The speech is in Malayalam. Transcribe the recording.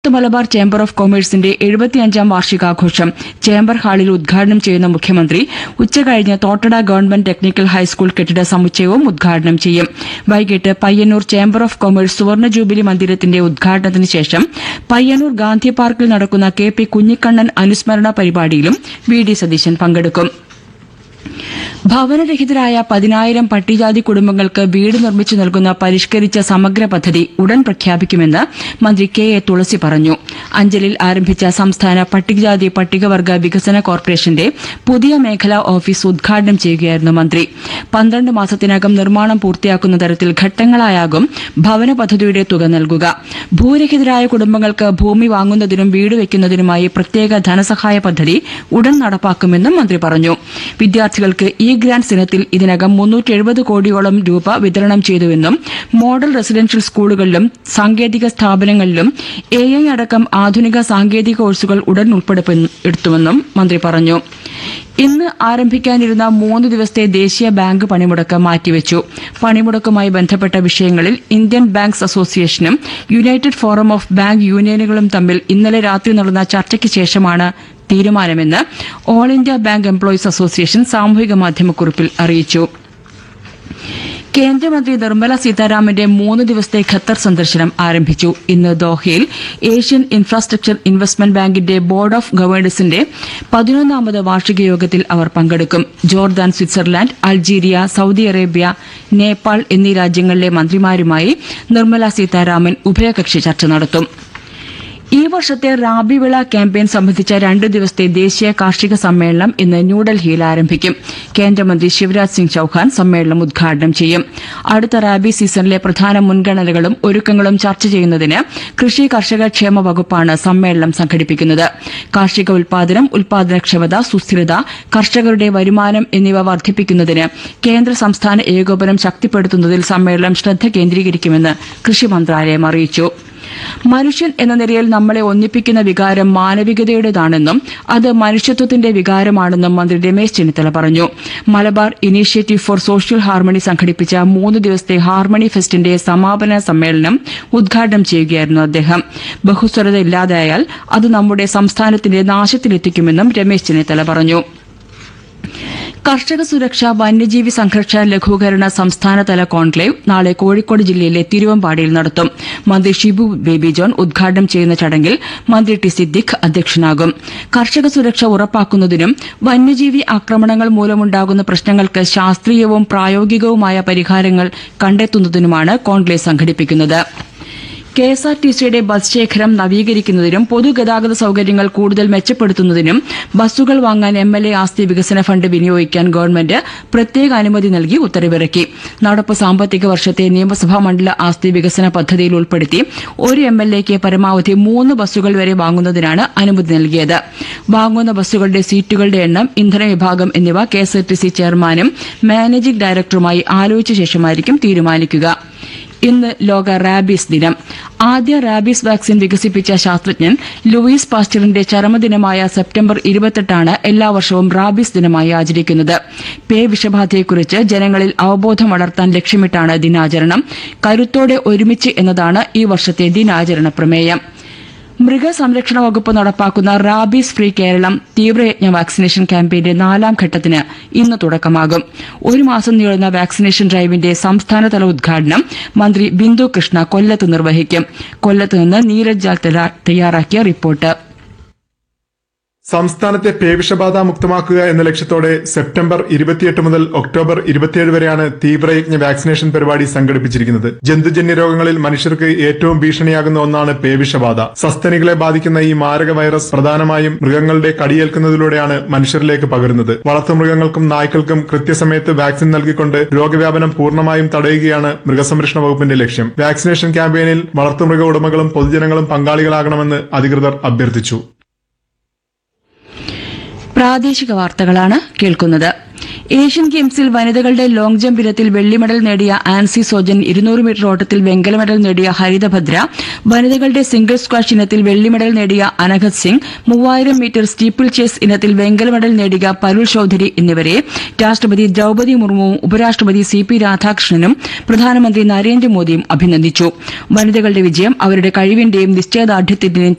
നോർത്ത് മലബാർ ചേംബർ ഓഫ് കൊമേഴ്സിന്റെ എഴുപത്തിയഞ്ചാം വാർഷികാഘോഷം ചേംബർ ഹാളിൽ ഉദ്ഘാടനം ചെയ്യുന്ന മുഖ്യമന്ത്രി ഉച്ചകഴിഞ്ഞ് തോട്ടട ഗവൺമെന്റ് ടെക്നിക്കൽ ഹൈസ്കൂൾ കെട്ടിട സമുച്ചയവും ഉദ്ഘാടനം ചെയ്യും വൈകിട്ട് പയ്യന്നൂർ ചേംബർ ഓഫ് കൊമേഴ്സ് സുവർണ ജൂബിലി മന്ദിരത്തിന്റെ ഉദ്ഘാടനത്തിന് ശേഷം പയ്യന്നൂർ ഗാന്ധി പാർക്കിൽ നടക്കുന്ന കെ പി കുഞ്ഞിക്കണ്ണൻ അനുസ്മരണ പരിപാടിയിലും വി ഡി സതീശൻ പങ്കെടുക്കും ഭവനരഹിതരായ പതിനായിരം പട്ടികജാതി കുടുംബങ്ങൾക്ക് വീട് നിർമ്മിച്ചു നൽകുന്ന പരിഷ്കരിച്ച സമഗ്ര പദ്ധതി ഉടൻ പ്രഖ്യാപിക്കുമെന്ന് മന്ത്രി കെ എ തുളസി പറഞ്ഞു അഞ്ചലിൽ ആരംഭിച്ച സംസ്ഥാന പട്ടികജാതി പട്ടികവർഗ വികസന കോർപ്പറേഷന്റെ പുതിയ മേഖലാ ഓഫീസ് ഉദ്ഘാടനം ചെയ്യുകയായിരുന്നു മന്ത്രി പന്ത്രണ്ട് മാസത്തിനകം നിർമ്മാണം പൂർത്തിയാക്കുന്ന തരത്തിൽ ഘട്ടങ്ങളായാകും ഭവന പദ്ധതിയുടെ തുക നൽകുക ഭൂരഹിതരായ കുടുംബങ്ങൾക്ക് ഭൂമി വാങ്ങുന്നതിനും വീട് വയ്ക്കുന്നതിനുമായി പ്രത്യേക ധനസഹായ പദ്ധതി ഉടൻ നടപ്പാക്കുമെന്നും മന്ത്രി പറഞ്ഞു വിദ്യാർത്ഥികൾക്ക് ഇ ഗ്രാന്റ്സ് ഇനത്തിൽ ഇതിനകം മുന്നൂറ്റി എഴുപത് കോടിയോളം രൂപ വിതരണം ചെയ്തുവെന്നും മോഡൽ റെസിഡൻഷ്യൽ സ്കൂളുകളിലും സാങ്കേതിക സ്ഥാപനങ്ങളിലും എ ഐ അടക്കം ആധുനിക സാങ്കേതിക കോഴ്സുകൾ ഉടൻ ഉൾപ്പെടുത്തുമെന്നും മന്ത്രി പറഞ്ഞു ഇന്ന് ആരംഭിക്കാനിരുന്ന മൂന്ന് ദിവസത്തെ ദേശീയ ബാങ്ക് പണിമുടക്ക് മാറ്റിവെച്ചു പണിമുടക്കുമായി ബന്ധപ്പെട്ട വിഷയങ്ങളിൽ ഇന്ത്യൻ ബാങ്ക്സ് അസോസിയേഷനും യുണൈറ്റഡ് ഫോറം ഓഫ് ബാങ്ക് യൂണിയനുകളും തമ്മിൽ ഇന്നലെ രാത്രി നടന്ന ചർച്ചയ്ക്ക് ശേഷമാണ് തീരുമാനമെന്ന് all India bank employees association സാമൂഹിക മാധ്യമക്കുറിപ്പിൽ അറിയിച്ചു കേന്ദ്രമന്ത്രി നിർമ്മല സീതാരാമന്റെ മൂന്ന് ദിവസത്തെ ഖത്തർ സന്ദർശനം ആരംഭിച്ചു ഇന്ന് ദോഹയിൽ ഏഷ്യൻ ഇൻഫ്രാസ്ട്രക്ചർ ഇൻവെസ്റ്റ്മെന്റ് ബാങ്കിന്റെ ബോർഡ് ഓഫ് ഗവേണേഴ്സിന്റെ പതിനൊന്നാമത് വാർഷിക യോഗത്തിൽ അവർ പങ്കെടുക്കും Jordan Switzerland Algeria Saudi Arabia Nepal എന്നീ രാജ്യങ്ങളിലെ മന്ത്രിമാരുമായി നിർമ്മല സീതാരാമൻ ഉഭയകക്ഷി ചർച്ച നടത്തും ഈ വർഷത്തെ റാബി വിള ക്യാമ്പയിൻ സംബന്ധിച്ച രണ്ട് ദിവസത്തെ ദേശീയ കാർഷിക സമ്മേളനം ഇന്ന് ന്യൂഡൽഹിയിൽ ആരംഭിക്കും കേന്ദ്രമന്ത്രി ശിവരാജ് സിംഗ് ചൌഹാൻ സമ്മേളനം ഉദ്ഘാടനം ചെയ്യും അടുത്ത റാബി സീസണിലെ പ്രധാന മുൻഗണനകളും ഒരുക്കങ്ങളും ചർച്ച ചെയ്യുന്നതിന് കൃഷി കർഷക ക്ഷേമ വകുപ്പാണ് സമ്മേളനം സംഘടിപ്പിക്കുന്നത് കാർഷിക ഉൽപാദനം ഉൽപാദനക്ഷമത സുസ്ഥിരത കർഷകരുടെ വരുമാനം എന്നിവ വർദ്ധിപ്പിക്കുന്നതിന് കേന്ദ്ര സംസ്ഥാന ഏകോപനം ശക്തിപ്പെടുത്തുന്നതിൽ സമ്മേളനം ശ്രദ്ധ കേന്ദ്രീകരിക്കുമെന്ന് കൃഷി മന്ത്രാലയം അറിയിച്ചു മനുഷ്യൻ എന്ന നിലയിൽ നമ്മളെ ഒന്നിപ്പിക്കുന്ന വികാരം മാനവികതയുടേതാണെന്നും അത് മനുഷ്യത്വത്തിന്റെ വികാരമാണെന്നും മന്ത്രി രമേശ് ചെന്നിത്തല പറഞ്ഞു Malabar initiative for social harmony സംഘടിപ്പിച്ച മൂന്ന് ദിവസത്തെ ഹാർമണി ഫെസ്റ്റിന്റെ സമാപന സമ്മേളനം ഉദ്ഘാടനം ചെയ്യുകയായിരുന്നു അദ്ദേഹം ബഹുസ്വരത ഇല്ലാതായാൽ അത് നമ്മുടെ സംസ്ഥാനത്തിന്റെ നാശത്തിലെത്തിക്കുമെന്നും രമേശ് ചെന്നിത്തല പറഞ്ഞു കർഷക സുരക്ഷ വന്യജീവി സംഘർഷ ലഘൂകരണ സംസ്ഥാനതല കോൺക്ലേവ് നാളെ കോഴിക്കോട് ജില്ലയിലെ തിരുവമ്പാടിയിൽ നടത്തും മന്ത്രി ഷിബു ബേബി ജോൺ ഉദ്ഘാടനം ചെയ്യുന്ന ചടങ്ങിൽ മന്ത്രി ടി സിദ്ദിഖ് അധ്യക്ഷനാകും കർഷക സുരക്ഷ ഉറപ്പാക്കുന്നതിനും വന്യജീവി ആക്രമണങ്ങൾ മൂലമുണ്ടാകുന്ന പ്രശ്നങ്ങൾക്ക് ശാസ്ത്രീയവും പ്രായോഗികവുമായ പരിഹാരങ്ങൾ കണ്ടെത്തുന്നതിനുമാണ് കോൺക്ലേവ് സംഘടിപ്പിക്കുന്നത് കെ എസ് ആർ ടി സിയുടെ ബസ് ശേഖരം നവീകരിക്കുന്നതിനും പൊതുഗതാഗത സൌകര്യങ്ങൾ കൂടുതൽ മെച്ചപ്പെടുത്തുന്നതിനും ബസ്സുകൾ വാങ്ങാൻ എം എൽ എ ആസ്തി വികസന ഫണ്ട് വിനിയോഗിക്കാൻ ഗവൺമെന്റ് പ്രത്യേക അനുമതി നൽകി ഉത്തരവിറക്കി നടപ്പ് സാമ്പത്തിക വർഷത്തെ നിയമസഭാ മണ്ഡല ആസ്തി വികസന പദ്ധതിയിൽ ഉൾപ്പെടുത്തി ഒരു എം എൽ എക്ക് പരമാവധി മൂന്ന് ബസ്സുകൾ വരെ വാങ്ങുന്നതിനാണ് അനുമതി നൽകിയത് വാങ്ങുന്ന ബസ്സുകളുടെ സീറ്റുകളുടെ എണ്ണം ഇന്ധന വിഭാഗം എന്നിവ K S R T C ചെയർമാനും മാനേജിംഗ് ഡയറക്ടറുമായി ആലോചിച്ച ശേഷമായിരിക്കും തീരുമാനിക്കുക ഇന്ന് ലോക റാബീസ് ദിനം ആദ്യ റാബീസ് വാക്സിൻ വികസിപ്പിച്ച ശാസ്ത്രജ്ഞൻ ലൂയിസ് പാസ്റ്ററിന്റെ ചരമദിനമായ സെപ്റ്റംബർ ഇരുപത്തെട്ടാണ് എല്ലാ വർഷവും റാബീസ് ദിനമായി ആചരിക്കുന്നത് പേ വിഷബാധയെക്കുറിച്ച് ജനങ്ങളിൽ അവബോധം വളർത്താൻ ലക്ഷ്യമിട്ടാണ് ദിനാചരണം കരുത്തോടെ ഒരുമിച്ച് എന്നതാണ് ഈ വർഷത്തെ ദിനാചരണ പ്രമേയം മൃഗസംരക്ഷണ വകുപ്പ് നടപ്പാക്കുന്ന റാബീസ് ഫ്രീ കേരളം തീവ്രയജ്ഞ വാക്സിനേഷൻ ക്യാമ്പയിന്റെ നാലാം ഘട്ടത്തിന് ഇന്ന് തുടക്കമാകും ഒരു മാസം നീളുന്ന വാക്സിനേഷൻ ഡ്രൈവിന്റെ സംസ്ഥാനതല ഉദ്ഘാടനം മന്ത്രി ബിന്ദു കൃഷ്ണ കൊല്ലത്ത് നിർവഹിക്കും കൊല്ലത്ത് നിന്ന് നീരജ് ജാൽ തയ്യാ- തയ്യാറാക്കിയ റിപ്പോർട്ട് സംസ്ഥാനത്തെ പേവിഷബാധ മുക്തമാക്കുക എന്ന ലക്ഷ്യത്തോടെ സെപ്റ്റംബർ ഇരുപത്തിയെട്ട് മുതൽ ഒക്ടോബർ ഇരുപത്തിയേഴ് വരെയാണ് തീവ്രയജ്ഞ വാക്സിനേഷൻ പരിപാടി സംഘടിപ്പിച്ചിരിക്കുന്നത് ജന്തുജന്യ രോഗങ്ങളിൽ മനുഷ്യർക്ക് ഏറ്റവും ഭീഷണിയാകുന്ന ഒന്നാണ് പേവിഷബാധ സസ്തനികളെ ബാധിക്കുന്ന ഈ മാരക വൈറസ് പ്രധാനമായും മൃഗങ്ങളുടെ കടിയേൽക്കുന്നതിലൂടെയാണ് മനുഷ്യരിലേക്ക് പകരുന്നത് വളർത്തുമൃഗങ്ങൾക്കും നായ്ക്കൾക്കും കൃത്യസമയത്ത് വാക്സിൻ നൽകിക്കൊണ്ട് രോഗവ്യാപനം പൂർണ്ണമായും തടയുകയാണ് മൃഗസംരക്ഷണ വകുപ്പിന്റെ ലക്ഷ്യം വാക്സിനേഷൻ ക്യാമ്പയിനിൽ വളർത്തുമൃഗ ഉടമകളും പൊതുജനങ്ങളും പങ്കാളികളാകണമെന്ന് അധികൃതർ അഭ്യർത്ഥിച്ചു പ്രാദേശിക വാർത്തകളാണ് കേൾക്കുന്നത് ഏഷ്യൻ ഗെയിംസിൽ വനിതകളുടെ ലോങ് ജംപ് ഇനത്തിൽ വെള്ളി മെഡൽ നേടിയ ആൻസി സോജൻ ഇരുന്നൂറ് മീറ്റർ ഓട്ടത്തിൽ വെങ്കല മെഡൽ നേടിയ ഹരിതഭദ്ര വനിതകളുടെ സിംഗിൾ സ്ക്വാഷ് ഇനത്തിൽ വെള്ളി മെഡൽ നേടിയ അനഘത് സിംഗ് മൂവായിരം മീറ്റർ സ്റ്റീപ്പിൾ ചേസ് ഇനത്തിൽ വെങ്കല മെഡൽ നേടിയ പരുൾ ചൌധരി എന്നിവരെ രാഷ്ട്രപതി ദ്രൌപതി മുർമുവും ഉപരാഷ്ട്രപതി സി പി രാധാകൃഷ്ണനും പ്രധാനമന്ത്രി നരേന്ദ്രമോദിയും അഭിനന്ദിച്ചു വനിതകളുടെ വിജയം അവരുടെ കഴിവിന്റെയും നിശ്ചയദാർഢ്യത്തിന്റെയും